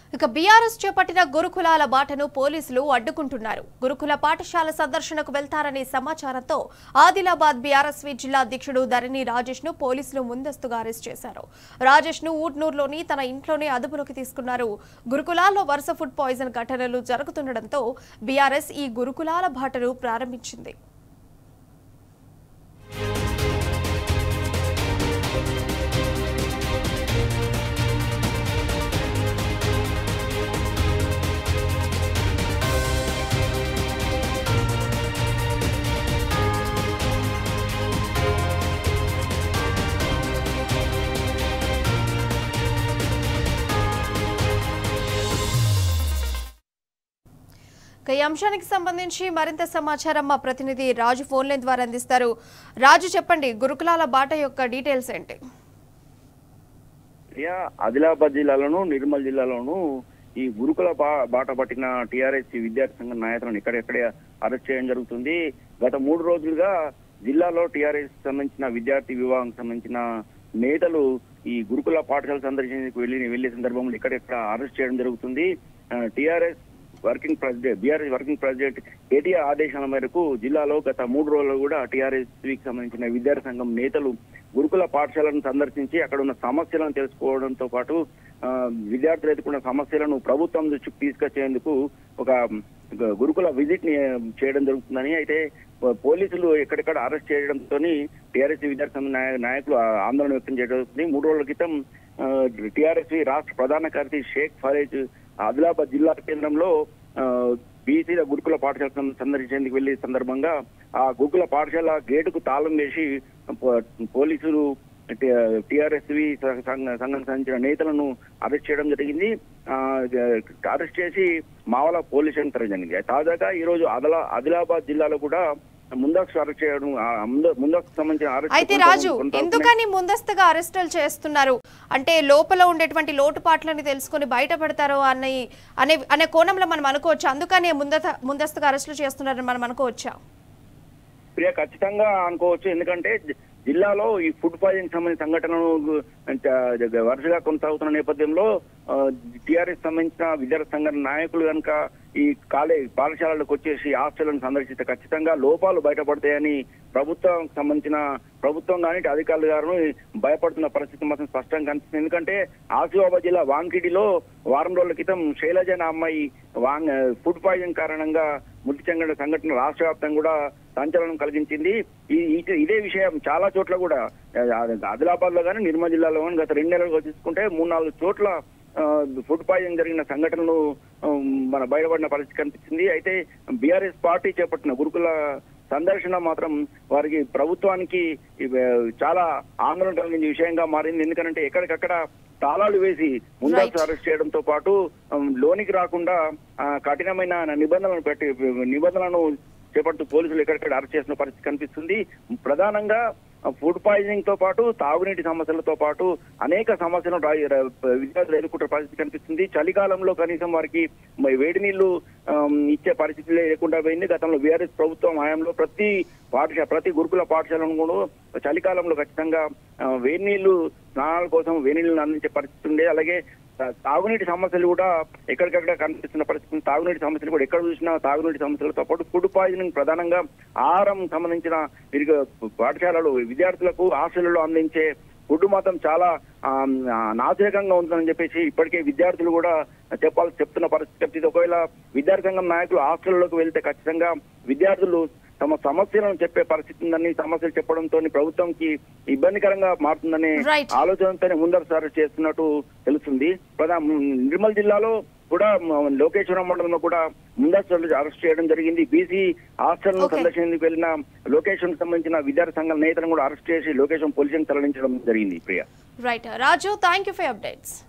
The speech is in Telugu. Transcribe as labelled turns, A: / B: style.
A: ఇక బీఆర్ఎస్ చేపట్టిన గురుకులాల బాటను పోలీసులు అడ్డుకుంటున్నారు గురుకుల పాఠశాల సందర్శనకు వెళ్తారనే సమాచారంతో ఆదిలాబాద్ బీఆర్ఎస్వి జిల్లా అధ్యక్షుడు ధరణి రాజేష్ ను పోలీసులు ముందస్తుగా అరెస్ట్ చేశారు రాజేష్ ను ఊట్నూరులోని తన ఇంట్లోనే అదుపులోకి తీసుకున్నారు గురుకులాల్లో వరుస ఫుడ్ పాయిజన్ ఘటనలు జరుగుతుండటంతో బీఆర్ఎస్ ఈ గురుకులాల బాటను ప్రారంభించింది ఇక ఈ అంశానికి సంబంధించి మరింత సమాచారం మా ప్రతినిధి రాజు ఫోన్ లైన్ ద్వారా అందిస్తారు రాజు చెప్పండి గురుకులాల బాట యొక్క డీటెయిల్స్ ఏంటి
B: ప్రియా ఆదిలాబాద్ జిల్లాలోను నిర్మల్ జిల్లాలోను ఈ గురుకుల బా- బాట పట్టిన టిఆర్ఎస్ విద్యార్థి సంఘం నాయకులను ఇక్కడెక్కడే అరెస్ట్ చేయడం జరుగుతుంది గత మూడు రోజులుగా జిల్లాలో టిఆర్ఎస్ సంబంధించిన విద్యార్థి విభాగం సంబంధించిన నేతలు ఈ గురుకుల పాఠశాల సందర్శనకు వెళ్ళి వెళ్లే సందర్భంలో ఇక్కడెక్కడ అరెస్ట్ చేయడం జరుగుతుంది TRS working president BRS working president KTR ఆదేశాల మేరకు జిల్లాలో గత మూడు రోజులు కూడా టీఆర్ఎస్ కి సంబంధించిన విద్యార్థి సంఘం నేతలు గురుకుల పాఠశాలను సందర్శించి అక్కడ ఉన్న సమస్యలను తెలుసుకోవడంతో పాటు ఆ, విద్యార్థులు ఎదుర్కొన్న సమస్యలను ప్రభుత్వం దృష్టికి తీసుకొచ్చేందుకు ఒక ఒక గురుకుల విజిట్ ని చేయడం జరుగుతుందని అయితే పో- పోలీసులు ఎక్కడెక్కడ అరెస్ట్ చేయడంతో టీఆర్ఎస్ విద్యార్థి సంఘం నాయ- నాయకులు ఆ ఆందోళన వ్యక్తం చేయడం జరుగుతుంది మూడు రోజుల క్రితం టీఆర్ఎస్ రాష్ట్ర ప్రధాన కార్యదర్శి షేక్ ఫరేజ్ ఆదిలాబాద్ జిల్లా కేంద్రంలో బీసీల గురుకుల పాఠశాల సం- సందర్శించేందుకు వెళ్లే సందర్భంగా ఆ గురుకుల పాఠశాల గేటుకు తాళం వేసి పో- పోలీసులు టిఆర్ఎస్ సంఘం సంబంధించిన నేతలను అరెస్ట్ చేయడం జరిగింది ఆ, అరెస్ట్ చేసి మావల పోలీస్ స్టేషన్ తరలి జరిగింది తాజాగా ఈ రోజు ఆదిలా ఆదిలాబాద్ జిల్లాలో కూడా ముందస్తు అరెస్ట్ చేయడం ఆ, ముంద- ముందస్తు సంబంధించిన అరెస్ట్
A: అయితే రాజు ఎందుకని ముందస్తుగా అరెస్టులు చేస్తున్నారు అంటే లోపల ఉండేటువంటి లోటుపాట్లని తెలుసుకొని బయటపడతారో అనే అనే అనే కోణంలో మనం అనుకోవచ్చు అందుకనే ముందత ముందస్తుగా అరెస్టులు చేస్తున్నారని మనం అనుకోవచ్చా
B: ప్రియ ఖచ్చితంగా అనుకోవచ్చు ఎందుకంటే జి- జిల్లాలో ఈ ఫుడ్ పాయిజన్ సంబంధించిన సంఘటనలు చ- వరుసగా కొనసాగుతున్న నేపథ్యంలో టిఆర్ఎస్ సంబంధించిన విద్యార్థి సంఘ నాయకులు కనుక ఈ కాలేజ్ పాఠశాలలకు వచ్చేసి హాస్టళ్లను సందర్శిస్తే ఖచ్చితంగా లోపాలు బయటపడతాయని ప్రభుత్వం సంబంధించిన ప్రభుత్వం కానీ ఇటు అధికారులు గారు భయపడుతున్న పరిస్థితి మాత్రం స్పష్టంగా కనిపిస్తుంది ఎందుకంటే ఆసిఫాబాద్ జిల్లా వాంకిడిలో వారం రోజుల క్రితం శైలజ అనే అమ్మాయి వాంగ్ ఫుడ్ పాయిజన్ కారణంగా మృతి చెందిన సంఘటన రాష్ట్ర వ్యాప్తంగా కూడా సంచలనం కలిగించింది ఈ ఈ- ఇదే విషయం చాలా చోట్ల కూడా ఆదిలాబాద్ లో కానీ నిర్మల్ జిల్లాలో కానీ గత రెండు నెలలుగా తీసుకుంటే మూడు నాలుగు చోట్ల ఆ, ఫుడ్ పాయిజన్ జరిగిన సంఘటనలు ఆ, మన బయటపడిన పరిస్థితి కనిపించింది అయితే బీఆర్ఎస్ పార్టీ చేపట్టిన గురుకుల సందర్శన మాత్రం వారికి ప్రభుత్వానికి ఇవి, చాలా ఆందోళన కలిగించే విషయంగా మారింది ఎందుకంటే ఎక్కడికక్కడ తాళాలు వేసి ముందస్తు
A: Right.
B: అరెస్ట్ చేయడంతో పాటు ఉమ్, లోనికి రాకుండా ఆ, కఠినమైన నిబంధనలను పెట్టి నిబంధనలను చేపడుతూ పోలీసులు ఎక్కడిక్కడ అరెస్ట్ చేసిన పరిస్థితి కనిపిస్తుంది ప్రధానంగా ఫుడ్ పాయిజనింగ్ తో పాటు తాగునీటి సమస్యలతో పాటు అనేక సమస్యలను రా- రా- విద్యార్థులు ఎదుర్కొంటున్న పరిస్థితి కనిపిస్తుంది చలికాలంలో కనీసం వారికి మరి వేడి నీళ్లు ఆమ్, ఇచ్చే పరిస్థితి లేకుండా పోయింది గతంలో బీఆర్ఎస్ ప్రభుత్వం హయాంలో ప్రతి పాఠశాల ప్రతి గురుకుల పాఠశాలను కూడా చలికాలంలో ఖచ్చితంగా ఆ, వేడి నీళ్లు స్నానాల కోసం వేడి నీళ్లను అందించే పరిస్థితి ఉండే అలాగే తా- తాగునీటి సమస్యలు కూడా ఎక్కడికక్కడ కనిపిస్తున్న పరిస్థితి ఉంది. తాగునీటి సమస్యలు కూడా ఎక్కడ చూసినా తాగునీటి సమస్యలతో పాటు ఫుడ్ పాయిజనింగ్ ప్రధానంగా ఆహారం సంబంధించిన ఇరుగు పాఠశాలలు విద్యార్థులకు హాస్టళ్లలో అందించే ఫుడ్ మాత్రం చాలా ఆ, నాసిరకంగా ఉంటుందని చెప్పేసి ఇప్పటికే విద్యార్థులు కూడా చెప్పాల్సి చెప్తున్న పరిస్థితి కనిపిస్తుంది. ఒకవేళ విద్యార్థి సంఘం నాయకులు హాస్టల్లోకి వెళ్తే ఖచ్చితంగా విద్యార్థులు తమ సమస్యలను చెప్పే పరిస్థితి ఉందని సమస్యలు చెప్పడంతో ప్రభుత్వంకి ఇబ్బందికరంగా మారుతుందనే
A: Right.
B: ఆలోచనతోనే ముందస్తు అరెస్ట్ చేస్తున్నట్టు తెలుస్తుంది ప్రధాన నిర్మల్ జిల్లాలో కూడా మ- లోకేశ్వరం మండలంలో కూడా ముందస్తు అరెస్ట్ చేయడం జరిగింది బీసీ హాస్టల్
A: Okay.
B: సందర్శనకు వెళ్ళిన లొకేషన్ సంబంధించిన విద్యార్థి సంఘం నేతలను కూడా అరెస్ట్ చేసి లొకేషన్ పోలీసులకు తరలించడం జరిగింది Priya
A: right Raju thank you for updates